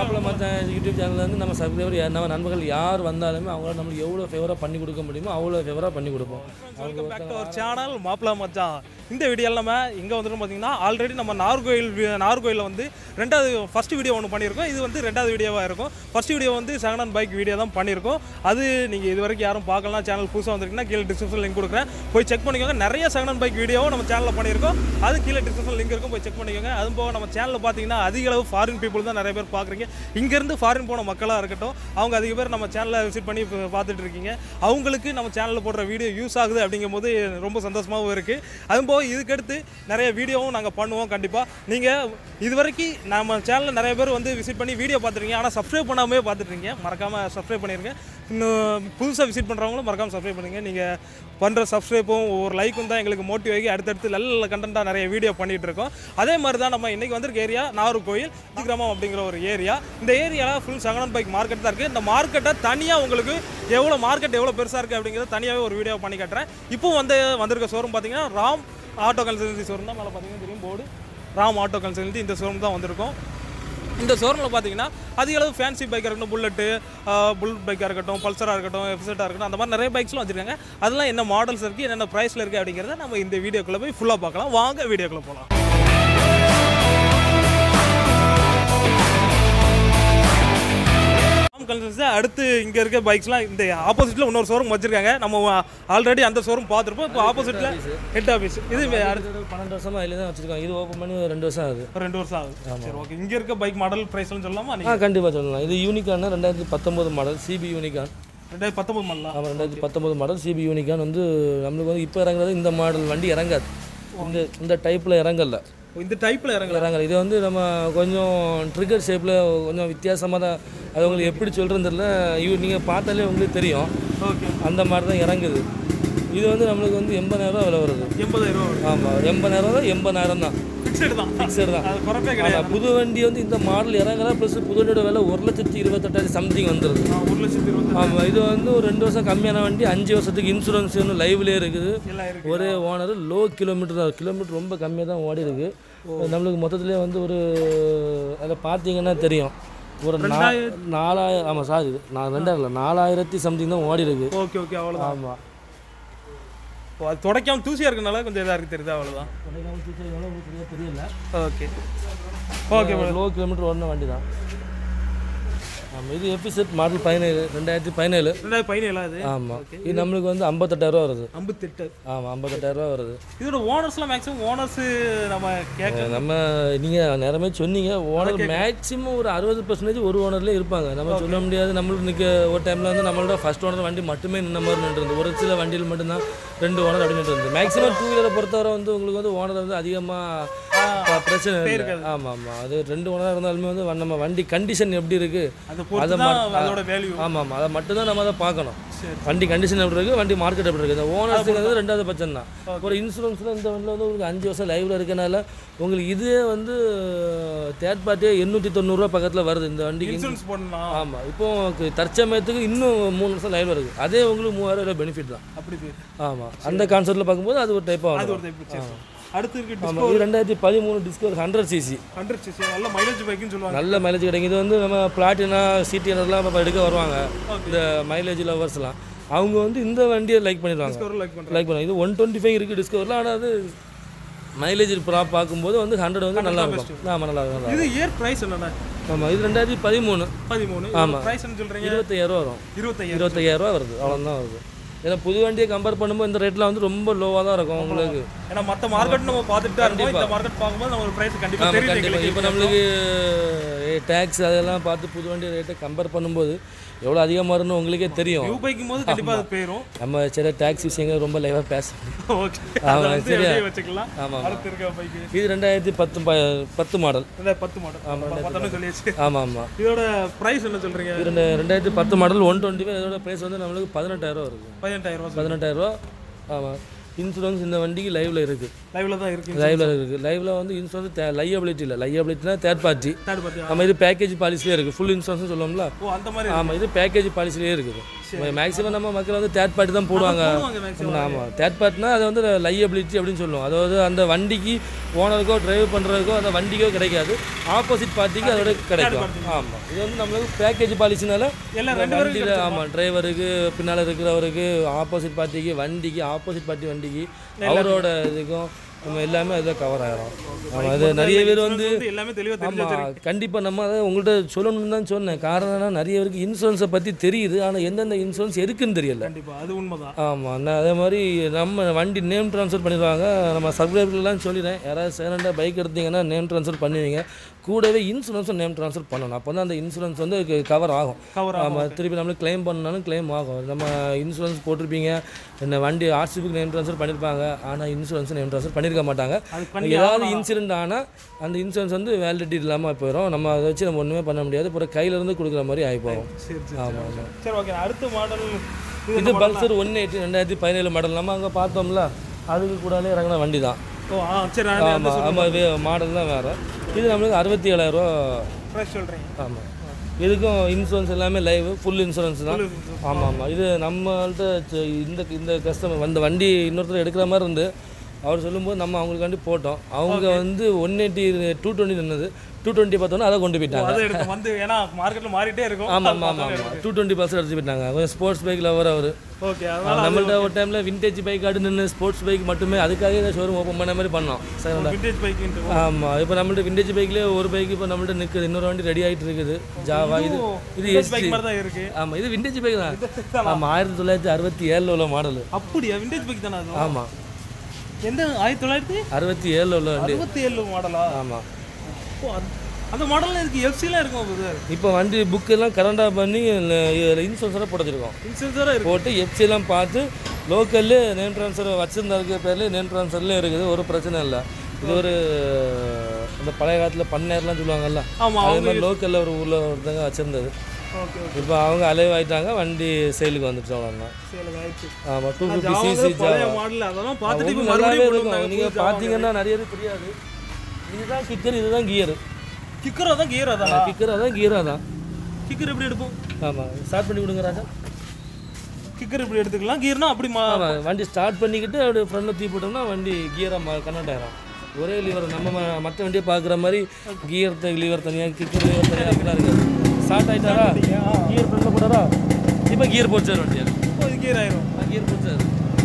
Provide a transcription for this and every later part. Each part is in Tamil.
மாப்பிள்ள மச்சான் யூடியூப் சேனல்ல இருந்து நம்ம சப்ஸ்கிரைபர் நம்ம நண்பர்கள் யார் வந்தாலுமே அவங்கள நம்மளுக்கு எவ்வளோ ஃபேவராக பண்ணி கொடுக்க முடியுமோ அவ்வளோ ஃபேவராக பண்ணி கொடுப்போம் welcome back to our channel மாப்பிள மச்சான் இந்த வீடியோவில் நம்ம எங்கே வந்துடும் பார்த்தீங்கன்னா ஆல்ரெடி நம்ம நார்கோயில் வி- நார்கோயிலில் வந்து ரெண்டாவது ஃபர்ஸ்ட் வீடியோ ஒன்று பண்ணியிருக்கோம் இது வந்து ரெண்டாவது வீடியோவாக இருக்கும் ஃபர்ஸ்ட் வீடியோ வந்து செகண்ட் ஹேண்ட் பைக் வீடியோ தான் பண்ணியிருக்கோம் அது நீங்கள் இது வரைக்கும் யாரும் பார்க்கலாம் சேனல் புதுசாக வந்திருக்குன்னா கீழே டிஸ்கிரிப்ஷன் லிங்க் கொடுக்குறேன் போய் செக் பண்ணிக்கோங்க நிறைய செகண்ட் ஹேண்ட் பைக் வீடியோவும் நம்ம சேனலில் பண்ணியிருக்கோம் அது கீழே டிஸ்கிரிப்ஷன் லிங்க் இருக்கும் போய் செக் பண்ணிக்கோங்க அதுவும் போக நம்ம சேனலில் பார்த்தீங்கன்னா அதிக அளவு ஃபாரின் பீப்புள் தான் நிறைய பேர் பார்க்குறீங்க இங்கேருந்து ஃபாரின் போன மக்களாக இருக்கட்டும் அவங்க அதிக பேர் நம்ம சேனலை விசிட் பண்ணி இப்போ பார்த்துட்டு இருக்கீங்க அவங்களுக்கு நம்ம சேனலில் போடுற வீடியோ யூஸ் ஆகுது அப்படிங்கும்போது ரொம்ப சந்தோஷமாகவும் இருக்குது அதுவும் போக இதுக்கடுத்து நிறைய வீடியோவும் நாங்கள் பண்ணுவோம் கண்டிப்பாக நீங்கள் இது வரைக்கும் நம்ம சேனலில் நிறைய பேர் வந்து விசிட் பண்ணி வீடியோ பார்த்துருக்கீங்க ஆனால் சப்ஸ்கிரைப் பண்ணாமே பார்த்துட்ருக்கீங்க மறக்காமல் சப்ஸ்கிரைப் பண்ணிருங்க இன்னும் புதுசாக விசிட் பண்ணுறவங்களும் மறக்காமல் சப்ஸ்கிரைப் பண்ணுங்க நீங்கள் பண்ணுற சப்ஸ்கிரைப்பும் ஒவ்வொரு லைக்கும் தான் எங்களுக்கு மோட்டிவ் ஆகி அடுத்தடுத்து நல்ல கண்டென்ட்டாக நிறைய வீடியோ பண்ணிகிட்டு இருக்கோம் அதே மாதிரி தான் நம்ம இன்றைக்கி வந்திருக்க ஏரியா நாகர்கோயில் கிராமம் அப்படிங்கிற ஒரு ஏரியா இந்த ஏரியாவில் ஃபுல் செகண்ட் பைக் மார்க்கெட் தான் இருக்குது இந்த மார்க்கெட்டை தனியாக உங்களுக்கு எவ்வளோ மார்க்கெட் எவ்வளோ பெருசாக இருக்குது அப்படிங்கிறத தனியாகவே ஒரு வீடியோ பண்ணி காட்டுறேன் இப்போ வந்து வந்திருக்க ஷோரூம் பார்த்தீங்கன்னா ராம் ஆட்டோ கன்சல்டன்சி ஷோரூம் தான் மேலே பார்த்தீங்கன்னா தெரியும் போர்டு ராம் ஆட்டோ கன்சல்டன்சி இந்த ஷோரூம் தான் வந்திருக்கோம் இந்த ஷோரூமில் பார்த்தீங்கன்னா அதிக அளவு ஃபேன்சி பைக்காக இருக்கட்டும் புல்லட்டு புல் பைக்காக இருக்கட்டும் பல்சராக இருக்கட்டும் எஃப்செட்டாக இருக்கட்டும் அந்த மாதிரி நிறைய பைக்ஸ்லாம் வச்சுருக்காங்க அதெல்லாம் என்ன மாடல்ஸ் இருக்குது என்னென்ன ப்ரைஸில் இருக்குது அப்படிங்கிறத நம்ம இந்த வீடியோக்குள்ளே போய் ஃபுல்லாக பார்க்கலாம் வாங்க வீடியோக்குள்ளே போகலாம் கன்சல்டன்சி அடுத்து இங்கே இருக்க பைக்ஸ்லாம் இந்த ஆப்போசிட்டில் இன்னொரு ஷோரூம் வச்சுருக்காங்க நம்ம ஆல்ரெடி அந்த ஷோரூம் பார்த்துருப்போம் இப்போ ஆப்போசிட்டில் ஹெட் ஆஃபீஸ் இது அடுத்து பன்னெண்டு வருஷமா அதில் தான் வச்சுருக்கோம் இது ஓப்பன் பண்ணி ஒரு ரெண்டு வருஷம் ஆகுது ஒரு ரெண்டு வருஷம் ஆகுது சரி ஓகே இங்கே இருக்க பைக் மாடல் ப்ரைஸ்லாம் சொல்லலாமா ஆ நீங்கள் கண்டிப்பாக சொல்லலாம் இது யூனிகான் ரெண்டாயிரத்தி பத்தொம்போது மாடல் சிபி யூனிகான் ரெண்டாயிரத்தி பத்தொம்பது மாடலாம் ஆமாம் ரெண்டாயிரத்தி பத்தொம்போது மாடல் சிபி யூனிகான் வந்து நம்மளுக்கு வந்து இப்போ இறங்குறது இந்த மாடல் வண்டி இறங்காது இந்த இந்த டைப்பில் இறங்கல இந்த டைப்பில் இறங்கல இறங்கல இது வந்து நம்ம கொஞ்சம் ட்ரிகர் ஷேப்பில் கொஞ்சம் வித்தியாசமாக தான் அது உங்களுக்கு எப்படி சொல்கிறது தெரியல யூ நீங்கள் பார்த்தாலே உங்களுக்கு தெரியும் ஓகே அந்த மாதிரி தான் இறங்குது இது வந்து நம்மளுக்கு வந்து எண்பதாயிரரூவா விலை வருது எண்பதாயிரம் ரூபா ஆமாம் எண்பதாயிரம் தான் எண்பதாயிரம் தான் ஃபிக்ஸடு தான் ஃபிக்ஸட் தான் அது குறைப்பே கிடையாது ஆமாம் புது வண்டி வந்து இந்த மாடல் இறங்கல ப்ளஸ் புது வண்டியோட விலை ஒரு லட்சத்தி இருபத்தெட்டாயிரம் சம்திங் வந்துருது ஆ, ஒரு லட்சத்தி இருபத்தி ஆமாம் இது வந்து ஒரு ரெண்டு வருஷம் கம்மியான வண்டி அஞ்சு வருஷத்துக்கு இன்சூரன்ஸ் இன்னும் லைவ்லேயே இருக்குது எல்லாம் இருக்கு ஒரே ஓனர் லோ கிலோமீட்டர் தான் கிலோமீட்டர் ரொம்ப கம்மியாக தான் ஓடி இருக்கு நம்மளுக்கு மொத்தத்திலே வந்து ஒரு அதில் பார்த்தீங்கன்னா தெரியும் ஒரு நா நாலாயிரம் ஆமாம் சாரி நான் ரெண்டாயிரம் இல்லை நாலாயிரத்தி சம்திங் தான் ஓடி இருக்கு ஓகே ஓகே அவ்வளோதான் ஆமாம் ஓ, அது துடைக்காம தூசியாக இருக்கனால கொஞ்சம் இதாக இருக்கு தெரியுது அவ்வளோதான் தெரியல ஓகே ஓகே லோ கிலோமீட்டர் ஓடின வண்டி தான் ஆமாம் இது எபிசெட் மாடல் பதினேழு ரெண்டாயிரத்தி பதினேழு ரெண்டாயிரத்தி பதினேழா இது ஆமாம் இது நம்மளுக்கு வந்து ஐம்பத்தெட்டாயிரரூவா வருது ஐம்பத்தெட்டு ஆமாம் ஐம்பத்தெட்டாயிரரூவா வருது இதோட ஓனர்ஸ்லாம் மேக்ஸிமம் ஓனர்ஸ் நம்ம கேட்க நம்ம நீங்கள் நேரமே சொன்னீங்க ஓனர் மேக்ஸிமம் ஒரு அறுபது பர்சன்டேஜ் ஒரு ஓனர்லேயே இருப்பாங்க நம்ம சொல்ல முடியாது நம்மளுக்கு நிற்க ஒரு டைமில் வந்து நம்மளோட ஃபர்ஸ்ட் ஓனர் வண்டி மட்டுமே நின்ன மாதிரி நின்று ஒரு சில வண்டியில் மட்டும்தான் ரெண்டு ஓனர் அப்படின்னு இருந்தது மேக்ஸிமம் டூ வீலரை பொறுத்தவரை வந்து உங்களுக்கு வந்து ஓனர் வந்து அதிகமாக பிரச்சனை இல்லை ஆமாம் ஆமாம் அது ரெண்டு ஓனராக இருந்தாலுமே வந்து வ- நம்ம வண்டி கண்டிஷன் எப்படி இருக்குது அதை பொறுத்து தான் அதோட வேல்யூ ஆமாம் ஆமாம் அதை மட்டும் தான் நம்ம அதை பார்க்கணும் வண்டி கண்டிஷன் எப்படி இருக்குது வண்டி மார்க்கெட் எப்படி இருக்குது இந்த ஓனர்ஸுங்கிறது ரெண்டாவது பட்சம் தான் ஒரு இன்சூரன்ஸில் இந்த வண்டியில் வந்து உங்களுக்கு அஞ்சு வருஷம் லைவில் இருக்கனால உங்களுக்கு இதுவே வந்து தேர்ட் பார்ட்டியே எண்ணூற்றி தொண்ணூறுரூவா பக்கத்தில் வருது இந்த வண்டிக்கு இன்சூரன்ஸ் பண்ணலாம் ஆமாம் இப்போ உங்களுக்கு தற்சமயத்துக்கு இன்னும் மூணு வருஷம் லைவில் இருக்குது அதே உங்களுக்கு மூவாயிரம் ரூபாய் பெனிஃபிட் தான் அப்படி இது. ஆமாம் அந்த கான்செப்ட்டில் பார்க்கும்போது அது ஒரு டைப்பாக அது வரும் ஒரு டைப் சரி அடுத்து இருக்கு ஆமாம் இது ரெண்டாயிரத்தி பதிமூணு Discover hundred CC hundred CC நல்ல மைலேஜ் பைக்குன்னு சொல்லுவாங்க நல்ல மைலேஜ் கிடைக்கும் இது வந்து நம்ம பிளாட்டினா சிடிஎன்லாம் இப்போ எடுக்க வருவாங்க இந்த மைலேஜ் லவர்ஸ்லாம் அவங்க வந்து இந்த வண்டியை லைக் பண்ணிடுவாங்க ஒரு லைக் பண்ணுறேன் லைக் பண்ணுவாங்க இது ஒன் டுவெண்ட்டி ஃபைவ் இருக்குது டிஸ்கவரில் ஆனால் அது மைலேஜ் ப்ரா பார்க்கும்போது வந்து ஹண்ட்ரட் வந்து நல்லா இருக்கும் ஆமாம் நல்லா இருக்கும் நல்லா இது இயர் ப்ரைஸ் என்னண்ணா இருக்கும் ஆமாம் இது ரெண்டாயிரத்தி பதிமூணு பதிமூணு ப்ரைஸ் என்ன சொல்றீங்க இருபத்தையாயிரம் வரும் இருபத்தையாயிரம் இருபத்தையாயிரம் வருது அவ்வளோதான் வருது ஏன்னா புது வண்டியை கம்பேர் பண்ணும்போது இந்த ரேட்டில் வந்து ரொம்ப லோவாக தான் இருக்கும் உங்களுக்கு ஏன்னா மற்ற மார்க்கெட் நம்ம பார்த்துட்டு தான் இருக்கோம் இந்த மார்க்கெட் பார்க்கும்போது நம்ம ஒரு ப்ரைஸ் கண்டிப்பாக ஆமாம் தெரியுது கண்டிப்பாக எங்களுக்கு இப்போ நம்மளுக்கு டேக்ஸ் அதெல்லாம் பார்த்து புது வண்டி ரேட்டை கம்பேர் பண்ணும்போது எவ்வளோ அதிகமாக இருக்குன்னு உங்களுக்கே தெரியும் நியூ பைக்கும் போது கண்டிப்பாக அது போயிடும் நம்ம சில டேக்ஸ் விஷயங்கள் ரொம்ப லைவாக பேச ஓகே ஆமா, அதை வந்து சரியா? அப்படியே வச்சுக்கலாம் ஆமாம் அடுத்து இருக்க பைக்கு இது ரெண்டாயிரத்தி பத்து ப பத்து மாடல் இந்த பத்து மாடல் பத்தொன்னு சொல்லியாச்சு ஆமாம் ஆமாம் இதோட ப்ரைஸ் என்ன சொல்றீங்க இது ரெண்டு ரெண்டாயிரத்தி பத்து மாடல் ஒன் டுவெண்ட்டி ஃபைவ் இதோட ப்ரைஸ் வந்து நம்மளுக்கு பதினெட்டாயிரம் வருது பதினெட்டாயிரம் ரூபாய் பதினெட்டாயிரரூவா ஆமாம் இன்சூரன்ஸ் இந்த வண்டிக்கு லைவில் இருக்குது லைவ்ல தான் இருக்கு லைவில் இருக்குது லைவில் வந்து இன்சூரன்ஸ் லையபிலிட்டி இல்லை லையபிலிட்டினா தேர்ட் பார்ட்டி தேர்ட் பார்ட்டி நம்ம இது பேக்கேஜ் பாலிசிலே இருக்குது ஃபுல் இன்சூரன்ஸ் சொல்லுவோம்ல ஓ அந்த மாதிரி ஆமாம் இது பேக்கேஜ் பாலிசிலே இருக்குது மேக்ஸிமம் நம்ம மக்கள் வந்து தேர்ட் பார்ட்டி தான் போடுவாங்க போடுவாங்க மேக்ஸிமம் ஆமாம் தேர்ட் பார்ட்னா அது வந்து லையபிலிட்டி அப்படின்னு சொல்லுவோம் அதாவது அந்த வண்டிக்கு ஓனருக்கோ டிரைவ் பண்ணுறதுக்கோ அந்த வண்டிக்கோ கிடைக்காது ஆப்போசிட் பார்ட்டிக்கு அதோட கிடைக்கும் ஆமாம் இது வந்து நம்மளுக்கு பேக்கேஜ் பாலிசினால எல்லாம் இந்த ரெண்டு வண்டியில் ஆமாம் டிரைவருக்கு பின்னால் இருக்கிறவருக்கு ஆப்போசிட் பார்ட்டிக்கு வண்டிக்கு ஆப்போசிட் பார்ட்டி வண்டிக்கு அவரோட இதுக்கும் நம்ம எல்லாமே அதில் கவர் ஆகிரும் ஆமாம் அது நிறைய பேர் வந்து வந்து எல்லாமே தெளிவா தெரிஞ்சு ஆமாம் கண்டிப்பாக நம்ம அதை உங்கள்கிட்ட சொல்லணும்னு தான் சொன்னேன் காரணம் என்னன்னா நிறைய பேருக்கு இன்சூரன்ஸை பற்றி தெரியுது ஆனால் எந்தெந்த இன்சூரன்ஸ் இருக்குன்னு தெரியல கண்டிப்பா அது உண்மைதான் ஆமாம் நான் அதே மாதிரி நம்ம வண்டி நேம் ட்ரான்ஸ்ஃபர் பண்ணிடுவாங்க நம்ம சப்ஸ்கிரைபர்லாம் சொல்லிடுறேன் யாராவது செகண்டாக பைக் எடுத்தீங்கன்னா நேம் ட்ரான்ஸ்ஃபர் பண்ணுவீங்க கூடவே இன்சூரன்ஸும் நேம் ட்ரான்ஸ்ஃபர் பண்ணணும் அப்போ தான் அந்த இன்சூரன்ஸ் வந்து கவர் ஆகும் கவர் ஆமாம் திருப்பி நம்மளுக்கு க்ளைம் பண்ணாலும் க்ளைம் ஆகும் நம்ம இன்சூரன்ஸ் போட்டிருப்பீங்க இந்த வண்டி ஆர்சிபிக்கு நேம் ட்ரான்ஸ்ஃபர் பண்ணியிருப்பாங்க ஆனால் இன்சூரன்ஸ் நேம் ட்ரான்ஸ்ஃபர் பண்ணியிருக்க மாட்டாங்க அது பண்ணி ஏதாவது இன்சிடென்ட் ஆனால் அந்த இன்சூரன்ஸ் வந்து வேலிடிட்டி இல்லாமல் போயிடும் நம்ம அதை வச்சு நம்ம ஒன்றுமே பண்ண முடியாது அப்புறம் கையிலேருந்து கொடுக்குற மாதிரி ஆகி போகும் சரி சரி ஆமாம் ஆமாம் சரி ஓகே அடுத்த மாடல் இது பல்சர் ஒன் எயிட்டி ரெண்டாயிரத்தி பதினேழு மாடல் நம்ம அங்கே பார்த்தோம்ல அதுக்கு கூடாலே இறங்கின வண்டி தான் ஓ ஆ சரி நான் ஆமாம் ஆமாம் வே மாடல் தான் வேறு இது நம்மளுக்கு அறுபத்தி ஏழாயிரரூவா ஃப்ரெஷ் சொல்றீங்க ஆமாம் இதுக்கும் இன்சூரன்ஸ் எல்லாமே லைவ் ஃபுல் இன்சூரன்ஸ் தான் ஆமாம் ஆமாம் இது நம்மள்ட்ட ச- இந்த இந்த கஸ்டமர் அந்த வண்டி இன்னொருத்தர் எடுக்கிற மாதிரி இருந்து அவர் சொல்லும்போது நம்ம அவங்களுக்காண்டி போட்டோம் அவங்க வந்து ஒன் எயிட்டி டூ டுவெண்ட்டி நின்னது டூ டுவெண்ட்டி பார்த்தோன்னா அதை கொண்டு போயிட்டாங்க அதை எடுத்து வந்து ஏன்னா மார்க்கெட்ல மாறிட்டே இருக்கும் ஆமாம் ஆமாம் ஆமாம் ஆமாம் டூ டுவெண்ட்டி பர்சன்ட் எடுத்து போயிட்டாங்க கொஞ்சம் ஸ்போர்ட்ஸ் பைக் லவர் அவர் ஓகே அதனால நம்மள்ட்ட ஒரு டைமில் விண்டேஜ் பைக் ஆடு நின்று ஸ்போர்ட்ஸ் பைக் மட்டுமே அதுக்காக இந்த ஷோரூம் ஓப்பன் பண்ண மாதிரி பண்ணோம் செகண்ட் விண்டேஜ் பைக்கின்ட்டு ஆமாம் இப்போ நம்மள்ட்ட விண்டேஜ் பைக்லேயே ஒரு பைக் இப்போ நம்மள்ட்ட நிற்குது இன்னொரு வண்டி ரெடி ஆகிட்டு இருக்குது ஜாவா இது இது விண்டேஜ் பைக் எஸ்டி மாதிரி தான் இருக்கு ஆமாம் இது விண்டேஜ் பைக் தான் ஆமாம் ஆயிரத்தி தொள்ளாயிரத்தி அறுபத்தி ஏழில் உள்ள மாடல் அப்படியா விண்டேஜ் பைக் தானே அது ஆமாம் எந்த ஆயிரத்தி தொள்ளாயிரத்தி அறுபத்தி ஏழில் உள்ள வண்டி அறுபத்தி ஏழு மாடலா ஆமாம் ஓ, அது- அந்த மாடல்ல இதுக்கு எஃப்சிலாம் இருக்கும் பிரதர் இப்போ வண்டி புக் எல்லாம் கரண்டாக பண்ணி இன்சூரன்ஸெல்லாம் போட்டுருக்கோம் இன்சூரன்ஸாக இருக்கு போட்டு எஃப்சிலாம் பார்த்து லோக்கல்லே நேம் ட்ரான்ஸ்ஃபர் வச்சுருந்தாருக்க பேர்லேயே நேம் ட்ரான்ஸ்ஃபர்லேயும் இருக்குது ஒரு பிரச்சனை இல்லை இது ஒரு அந்த பழைய காலத்தில் பண்ணையர்லாம் சொல்லுவாங்கல்ல ஆமா அதே மாதிரி லோக்கலில் ஒரு ஊரில் ஒருத்தங்க வச்சுருந்தது ஓகே ஓகே இப்போ அவங்க அலைவ் ஆயிட்டாங்க வண்டி சேலுக்கு வந்துட்டு அவ்வளோதான் சரி ஆயிடுச்சு ஆமாம் டூ ஃபிஃப்டி ஜாவா சிசி பழைய மாடல் அதெல்லாம் பார்த்துட்டு இப்போ நல்லாவே மறுபடியும் இருக்கும் நீங்கள் பார்த்தீங்கன்னா நிறைய பேர் தெரியாது இதுதான் கிக்கர் இதுதான் கியர் கிக்கர் அதான் கியர் அதான் கிக்கர் அதான் கியர் அதான் கிக்கர் எப்படி எடுப்போம் ஆமாம் ஸ்டார்ட் பண்ணி கொடுங்க ராஜா கிக்கர் இப்படி எடுத்துக்கலாம் கியர்னா அப்படி மா ஆமாம் வண்டி ஸ்டார்ட் பண்ணிக்கிட்டு அப்படியே ஃப்ரண்டில் தீ போட்டோம்னா வண்டி கியராக கன்வெர்ட் ஆயிரும் ஒரே லீவர் நம்ம ம- மற்ற வண்டியை பார்க்குற மாதிரி கியர் லீவர் தனியாக கிக்கர் லீவர் தனியாக அப்படிலாம் இருக்காது ஸ்டார்ட் ஆயிட்டாரா கியர் ஃப்ரண்டில் போட்டாரா இப்போ கியர் போச்சார் வண்டி அது இப்போ இது கியர் ஆயிரும் கியர் போச்சார்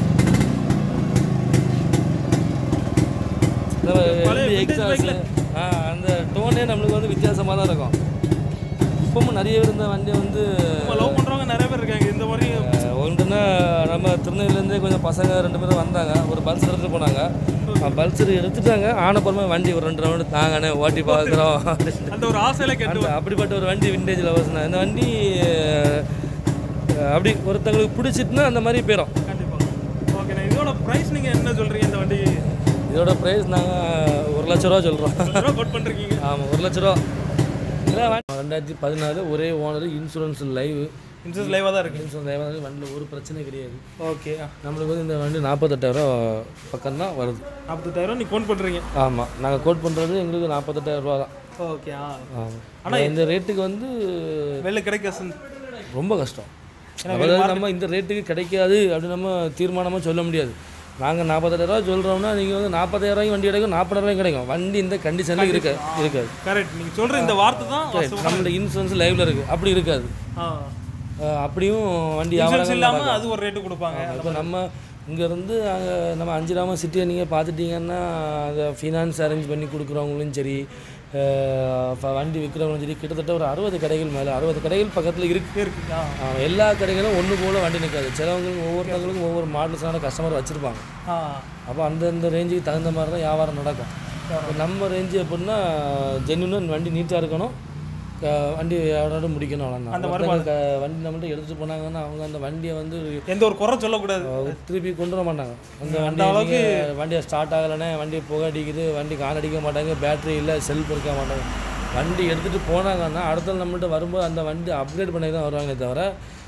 பழைய vintage எக்ஸாஸ் ஆ அந்த டோனே நம்மளுக்கு வந்து வித்தியாசமாக தான் இருக்கும் இப்பவும் நிறைய பேர் இந்த வண்டியை வந்து லவ் பண்றவங்க நிறைய பேர் இருக்காங்க இந்த மாதிரி ஒன்றுனா நம்ம திருநெல்வேலியிலேருந்தே கொஞ்சம் பசங்க ரெண்டு பேரும் வந்தாங்க ஒரு பல்சர் எடுத்துட்டு போனாங்க பல்சர் எடுத்துட்டாங்க ஆனப்புறமா வண்டி ஒரு ரெண்டு ரவுண்டு தாங்கண்ணே ஓட்டி பார்க்குறோம் அந்த ஒரு ஆசையில கேட்டு அந்த அப்படிப்பட்ட ஒரு வண்டி விண்டேஜ் லவர்ஸ் இந்த வண்டி அஹ், அப்படி ஒருத்தங்களுக்கு பிடிச்சிட்டுனா அந்த மாதிரி போயிடும் கண்டிப்பா ஓகே இதோட பிரைஸ் நீங்க என்ன சொல்றீங்க இந்த வண்டி இதோட ப்ரைஸ் நாங்கள் ஒரு லட்ச ரூபா சொல்கிறோம் கோட் பண்றீங்க ஆமாம் ஒரு லட்ச ரூபா இதான் வண்டி- ரெண்டாயிரத்தி பதினாலு ஒரே ஓனர் இன்சூரன்ஸ் லைவ் இன்சூரன்ஸ் லைவா தான் இருக்கு இன்சூரன்ஸ் லைவ் வண்டியில் ஒரு பிரச்சனை கிடையாது ஓகே நம்மளுக்கு வந்து இந்த வண்டி நாற்பத்தெட்டாயிரம் பக்கம் தான் வருது நாற்பத்தெட்டாயிரம் நீ கோட் பண்றீங்க ஆமாம் நாங்கள் கோட் பண்ணுறது எங்களுக்கு நாற்பத்தெட்டாயிரம் ரூபா தான் ஓகே ஆ ஆமாம் ஆனால் இந்த ரேட்டுக்கு வந்து வெளில கிடைக்க ரொம்ப கஷ்டம் அதாவது நம்ம இந்த ரேட்டுக்கு கிடைக்காது அப்படின்னு நம்ம தீர்மானமாக சொல்ல முடியாது நாங்கள் நாற்பத்தாயிரரூவா சொல்கிறோம்னா நீங்கள் வந்து நாற்பத்தாயிரம் வண்டி கிடைக்கும் நாற்பதாயிரம் கிடைக்கும் வண்டி இந்த கண்டிஷனில் இருக்க இருக்காது கரெக்ட் நீங்க சொல்ற இந்த வார்த்தை தான் நம்மளோட இன்சூரன்ஸ் லைவில் இருக்குது அப்படி இருக்காது ஆ அஹ் அப்படியும் வண்டி இன்சூரன்ஸ் வியாபாரம் இல்லாம அது ஒரு ரேட்டு கொடுப்பாங்க இப்போ நம்ம இங்கேருந்து அங்கே நம்ம அஞ்சுராம சிட்டியை நீங்கள் பார்த்துட்டீங்கன்னா அதை ஃபினான்ஸ் அரேஞ்ச் பண்ணி கொடுக்குறவங்களும் சரி அஹ் இப்ப வண்டி விற்கிறவங்களும் சரி கிட்டத்தட்ட ஒரு அறுபது கடைகள் மேலே அறுபது கடைகள் பக்கத்தில் இருக்கு இருக்கு ஆ ஆஹ் எல்லா கடைகளும் ஒன்று போல் வண்டி நிற்காது சிலவங்களுக்கு ஒவ்வொருத்தவங்களுக்கும் ஒவ்வொரு மாடல்ஸான கஸ்டமர் வச்சுருப்பாங்க ஆ அப்போ அந்தந்த ரேஞ்சுக்கு தகுந்த மாதிரி தான் வியாபாரம் நடக்கும் இப்ப நம்ம ரேஞ்சு எப்படின்னா ஜென்யூனாக வண்டி நீட்டாக இருக்கணும் க- வண்டி வியாபாரம் முடிக்கணும் அவ்வளோதான் ஒருத்தங்க க- வண்டி நம்மள்ட்ட எடுத்துகிட்டு போனாங்கன்னா அவங்க அந்த வண்டியை வந்து எந்த ஒரு குறை சொல்லக்கூடாது அஹ் திருப்பி கொண்டு வர மாட்டாங்க அந்த வண்டி அளவுக்கு வண்டியை ஸ்டார்ட் ஆகலைன்னா வண்டி புகை அடிக்குது வண்டி கான் அடிக்க மாட்டாங்க பேட்டரி இல்லை செல்ஃப் இருக்க மாட்டாங்க வண்டி எடுத்துகிட்டு போனாங்கன்னா அடுத்த நம்மள்ட்ட வரும்போது அந்த வண்டி அப்கிரேட் பண்ணி தான் வருவாங்களே தவிர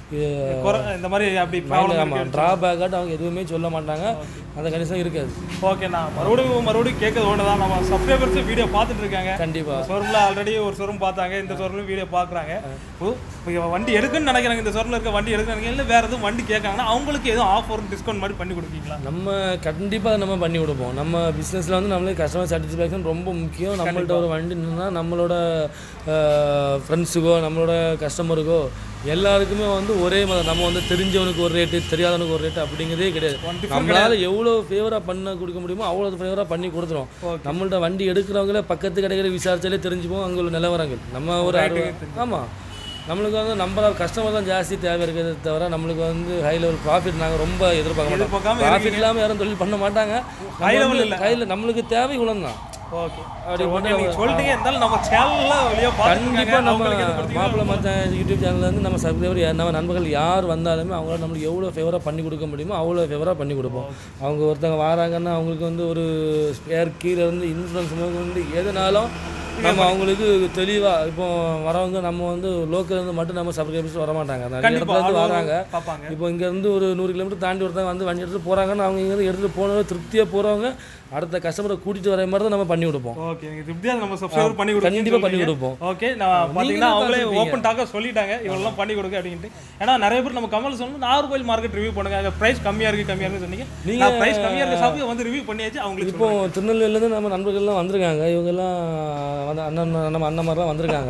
குறை இந்த மாதிரி அப்படி ப்ராப்ளம் ஆமாம் ட்ராபேக்காட்டு அவங்க எதுவுமே சொல்ல மாட்டாங்க அந்த கண்டிஷன் இருக்காது ஓகே நான் மறுபடியும் மறுபடியும் கேட்கறது ஒன்று தான் நம்ம சப்ஸ்கிரைபர்ஸ் வீடியோ பார்த்துட்டு இருக்காங்க கண்டிப்பாக ஷோரூமில் ஆல்ரெடி ஒரு ஷோரூம் பார்த்தாங்க இந்த ஷோரூம்ல வீடியோ பார்க்குறாங்க இப்போ வண்டி எடுக்குன்னு நினைக்கிறாங்க இந்த ஷோரூமில் இருக்க வண்டி எடுக்கிறாங்க இல்லை வேறு எதுவும் வண்டி கேட்காங்கன்னா அவங்களுக்கு எதுவும் ஆஃபர் டிஸ்கவுண்ட் மாதிரி பண்ணி கொடுப்பீங்களா நம்ம கண்டிப்பாக நம்ம பண்ணி கொடுப்போம் நம்ம பிஸ்னஸில் வந்து நம்மளுக்கு கஸ்டமர் சாட்டிஸ்ஃபேக்ஷன் ரொம்ப முக்கியம் நம்மள்ட்ட ஒரு வண்டி நின்னா நம்மளோட ஃப்ரெண்ட்ஸுக்கோ நம்மளோட கஸ்டமருக்கோ எல்லாருக்குமே வந்து ஒரே மாதிரி நம்ம வந்து தெரிஞ்சவனுக்கு ஒரு ரேட்டு தெரியாதவனுக்கு ஒரு ரேட்டு அப்படிங்கிறதே கிடையாது நம்மளால எவ்வளோ ஃபேவராக பண்ண கொடுக்க முடியுமோ அவ்வளோ ஃபேவராக பண்ணி கொடுத்துரும் நம்மள்ட்ட வண்டி எடுக்கிறவங்களே பக்கத்து கடைகளை விசாரிச்சாலே தெரிஞ்சுப்போம் அங்கே உள்ள நிலவரங்கள் நம்ம ஒரு அறுபது ஆமாம் நம்மளுக்கு வந்து நம்ம கஸ்டமர் தான் ஜாஸ்தி தேவை இருக்கிறது தவிர நம்மளுக்கு வந்து ஹை லெவல் ப்ராஃபிட் நாங்கள் ரொம்ப எதிர்பார்க்க மாட்டோம் எதிர்பார்க்காம ப்ராஃபிட் இல்லாமல் யாரும் தொழில் பண்ண மாட்டாங்க High level இல்ல. கையில் நம்மளுக்கு தேவை இவ்வளோ தான் ஓகே அப்படி ஓகே நீங்கள் சொல்லிட்டீங்க இருந்தாலும் நம்ம சேனலில் வெளியே கண்டிப்பாக நம்ம பார்த்துருக்காங்க மாப்பிள்ளை மச்சான் யூடியூப் சேனல்லேருந்து நம்ம சப்ஸ்கிரைபர் நம்ம நண்பர்கள் யார் வந்தாலுமே அவங்களால நம்மளுக்கு எவ்வளோ ஃபேவராக பண்ணி கொடுக்க முடியுமோ அவ்வளோ ஃபேவராக பண்ணி கொடுப்போம் அவங்க ஒருத்தவங்க வராங்கன்னா அவங்களுக்கு வந்து ஒரு ஸ்பேர் கீழே இருந்து இன்சூரன்ஸ் வந்து எதுனாலும் நம்ம அவங்களுக்கு தெளிவாக இப்போ வரவங்க நம்ம வந்து லோக்கல் இருந்து மட்டும் நம்ம சப்ஸ்கிரைபர்ஸ் வர மாட்டாங்க நிறைய இடத்துல இருந்து வராங்க பார்ப்பாங்க இப்போ இங்கேருந்து ஒரு நூறு கிலோமீட்டர் தாண்டி ஒருத்தவங்க வந்து வண்டி எடுத்துகிட்டு போகிறாங்கன்னா அவங்க இங்கேருந்து எடுத்துகிட்டு போனவங்க திருப்தியாக போகிறவங்க அடுத்த கஸ்டமரை கூட்டிகிட்டு வர மாதிரி தான் நம்ம பண்ணி கொடுப்போம் ஓகே நீங்கள் திருப்தியாக நம்ம சப்ஸ்கிரைபர் பண்ணி கொடுங்க கண்டிப்பாக பண்ணி கொடுப்போம் ஓகே நான் பார்த்தீங்கன்னா அவங்களே பார்த்திருப்பீங்க. ஓப்பன் டாக்காக சொல்லிட்டாங்க இவெல்லாம் பண்ணி கொடுங்க அப்படின்ட்டு ஏன்னா நிறைய பேர் நம்ம கமல் சொல்லணும் நாகர்கோயில் மார்க்கெட் ரிவ்யூ பண்ணுங்க ப்ரைஸ் கம்மியாக இருக்குது கம்மியாக இருக்குன்னு சொன்னீங்க நீங்க- நான் ப்ரைஸ் கம்மியாக இருக்க ஷாப்பை வந்து ரிவ்யூ பண்ணியாச்சு அவங்களுக்கு இப்போ திருநெல்வேலியிலேருந்து நம்ம நண்பர்கள்லாம் வந்திருக்காங்க இவங்கெல்லாம் வந்து அண்ணன் நம்ம அண்ணன் மாதிரிலாம் வந்திருக்காங்க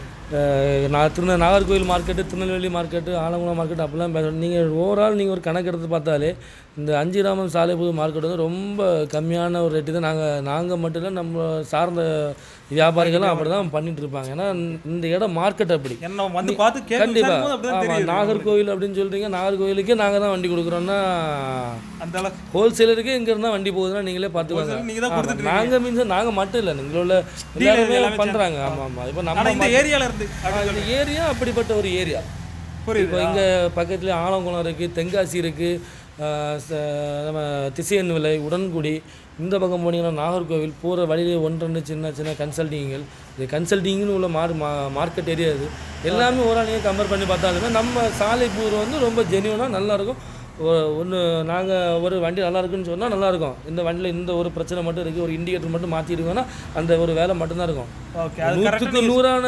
அஹ் நான் திருநெ Nagercoil market Tirunelveli market Alangulam market அப்படிலாம் பேசுகிறோம் நீங்கள் ஓவரால் நீங்கள் ஒரு கணக்கு எடுத்து பார்த்தாலே இந்த அஞ்சிராமம் சாலைபுது மார்க்கெட் வந்து ரொம்ப கம்மியான ஒரு ரேட்டு தான் நாங்கள் நாங்கள் மட்டும் இல்லை நம்ம சார்ந்த வியாபாரிகளும் அப்படி தான் பண்ணிட்டு இருப்பாங்க ஏன்னா இந்த இடம் மார்க்கெட் அப்படி என்ன வந்து பார்த்து கேட்கும் கண்டிப்பாக அப்படிதான் ஆமாம் தெரியுது நாகர்கோவில் அப்படின்னு சொல்கிறீங்க நாகர்கோவிலுக்கே நாங்கள் தான் வண்டி கொடுக்குறோன்னா அந்த அளவுக்கு ஹோல்சேலருக்கு இங்க இருந்தா வண்டி போகுதுன்னா நீங்களே பார்த்துக்கோங்க நீங்க தான் கொடுத்துட்டு நாங்க மீன்ஸ் நாங்க மட்டும் இல்லை நீங்கள உள்ள எல்லாருமே பண்றாங்க ஆமா ஆமா இப்போ ஆனா நம்ம இந்த ஏரியால இருந்து ம- இந்த ஏரியா அப்படிப்பட்ட ஒரு ஏரியா புரியுது இப்போ இங்க பக்கத்துல ஆலங்குளம் இருக்கு தென்காசி இருக்கு ஆஹ் ச- நம்ம திசையன் விலை உடன்குடி இந்த பக்கம் போனீங்கன்னா நாகர்கோவில் போகிற வழியிலே ஒன்று ரெண்டு சின்ன சின்ன கன்சல்டிங்கள் இது கன்சல்டிங்னு உள்ள மார் மா மார்க்கெட் ஏரியா இது எல்லாமே ஒரு நீங்கள் கம்பேர் பண்ணி பார்த்தாலுமே நம்ம சாலை பூர் வந்து ரொம்ப ஜெனியூனாக நல்லாயிருக்கும் ஒன்று நாங்கள் ஒரு வண்டி நல்லா இருக்குன்னு சொன்னால் நல்லாயிருக்கும் இந்த வண்டியில் இந்த ஒரு பிரச்சனை மட்டும் இருக்குது ஒரு இண்டிகேட்டர் மட்டும் மாற்றிருக்கோன்னா அந்த ஒரு வேலை மட்டும்தான் இருக்கும் ஓகே அது நூற்றுக்கு நூறான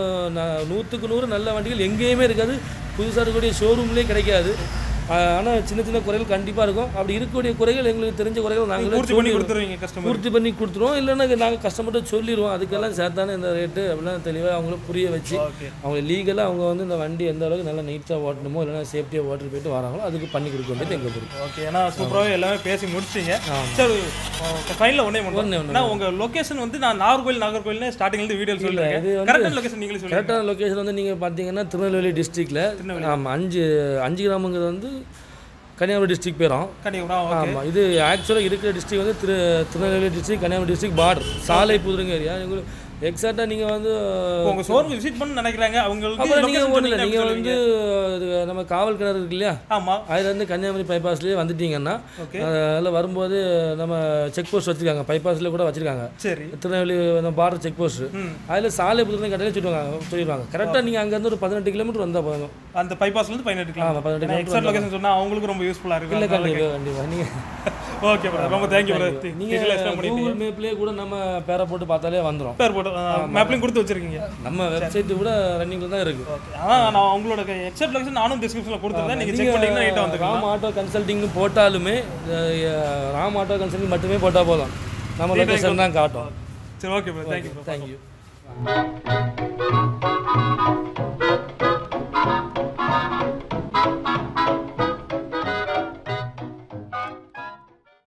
ந- நூற்றுக்கு நூறு நல்ல வண்டிகள் எங்கேயுமே இருக்காது புதுசாக இருக்கக்கூடிய ஷோரூம்லேயே கிடைக்காது ஆனால் சின்ன சின்ன குறைகள் கண்டிப்பாக இருக்கும் அப்படி இருக்கக்கூடிய குறைகள் எங்களுக்கு தெரிஞ்ச குறைகள் நாங்களே பூர்த்தி பண்ணி சொல்லி கொடுத்துருவீங்க கஸ்டமர் பூர்த்தி பண்ணி கொடுத்துருவோம் இல்லைன்னா நாங்கள் கஸ்டமர்கிட்ட சொல்லிடுவோம் அதுக்கெல்லாம் சேர்த்தான இந்த ரேட்டு அப்படிலாம் தெளிவாக அவங்கள புரிய வச்சு ஓகே அவங்க லீகலாக அவங்க வந்து இந்த வண்டி எந்த அளவுக்கு நல்லா நீட்டாக ஓட்டணுமோ இல்லைன்னா சேஃப்டியாக ஓட்டிட்டு போயிட்டு வராங்களோ அதுக்கு பண்ணி கொடுக்க வேண்டியது எங்கள் பொறுப்பு ஓகே ஏன்னா சூப்பராகவே எல்லாமே பேசி முடிச்சிட்டீங்க ஆமா. சரி ஃபைனல் ஒன்றே ஒண்ணே மட்டும் ஒண்ணு. ஏன்னா உங்க லொகேஷன் வந்து நான் நாகர்கோயில் நாகர்கோயில்னு ஸ்டார்டிங்லேருந்து வீடியோ இது சொல்லிருக்கேன் வந்து கரெக்டான லொகேஷன் நீங்களே சொல்லுங்க கரெக்டான லொக்கேஷன் வந்து நீங்கள் பார்த்தீங்கன்னா திருநெல்வேலி டிஸ்ட்ரிக்டில் ஆமாம் அஞ்சு அஞ்சு கிராமங்கிறது வந்து கன்னியாகுமரி டிஸ்ட்ரிக்ட் பேரும் கண்டிப்பா ஓகே ஆமாம் இது ஆக்சுவலாக இருக்கிற டிஸ்ட்ரிக் வந்து திரு Tirunelveli district Kanyakumari district border சாலை புதுருங்க ஏரியா உங்களுக்கு எக்ஸாக்டாக நீங்கள் வந்து உங்க ஷோரூம் விசிட் பண்ண நினைக்கிறாங்க அவங்களுக்கு அப்புறம் நீங்கள் location ஒன்றும் இல்லை சொன்னீங்கன்னா நீங்கள் வந்து இது நம்ம காவல் கிணறு இருக்கு இல்லையா ஆமா அதுலேருந்து கன்னியாகுமரி பைபாஸ்லேயே வந்துட்டீங்கன்னா ஓகே அதில் வரும்போது நம்ம செக் போஸ்ட் வச்சுருக்காங்க பைபாஸ்லேயே கூட வச்சுருக்காங்க சரி திருநெல்வேலி நம்ம பார்டர் செக் போஸ்ட் ம் அதில் சாலை புதுருந்து கடையில் சொல்லிடுவாங்க சொல்லிடுவாங்க கரெக்டாக நீங்கள் அங்கேருந்து ஒரு பதினெட்டு கிலோமீட்டர் வந்தால் போதும் அந்த பைபாஸ்ல இருந்து பதினெட்டு கிலோ ஆமாம் பதினெட்டு எக்ஸாக்ட் லொகேஷன் சொன்னா அவங்களுக்கு ரொம்ப யூஸ்ஃபுல்லா இல்லை இருக்கும் கண்டிப்பாக கண்டிப்பாக நீங்கள் ஓகே பிரதர் ரொம்ப தேங்க்யூ பிரதர் நீங்கள் டீடைல் எக்ஸ்பிளைன் பண்ணிட்டீங்க கூகுள் மேப்லேயே கூட நம்ம பேரை போட்டு பார்த்தாலே வந்துடும் பேர் போட்டு மேப்லையும் கொடுத்து வச்சிருக்கீங்க நம்ம வெப்சைட்டு கூட ரன்னிங்கில் தான் இருக்குது ஓகே ஆனால் நான் உங்களோட எக்ஸாக்ட் லொகேஷன் நானும் டிஸ்கிரிப்ஷனில் கொடுத்துருந்தேன் நீங்கள் செக் பண்ணிங்கன்னா நீட்டாக வந்துக்கலாம் ராம் ஆட்டோ கன்சல்டிங்னு போட்டாலுமே அஹ், ராம் ஆட்டோ கன்சல்டிங் மட்டுமே போட்டால் போதும் நம்ம லொக்கேஷன் தான் காட்டும் சரி ஓகே பிரதர் தேங்க்யூ தேங்க்யூ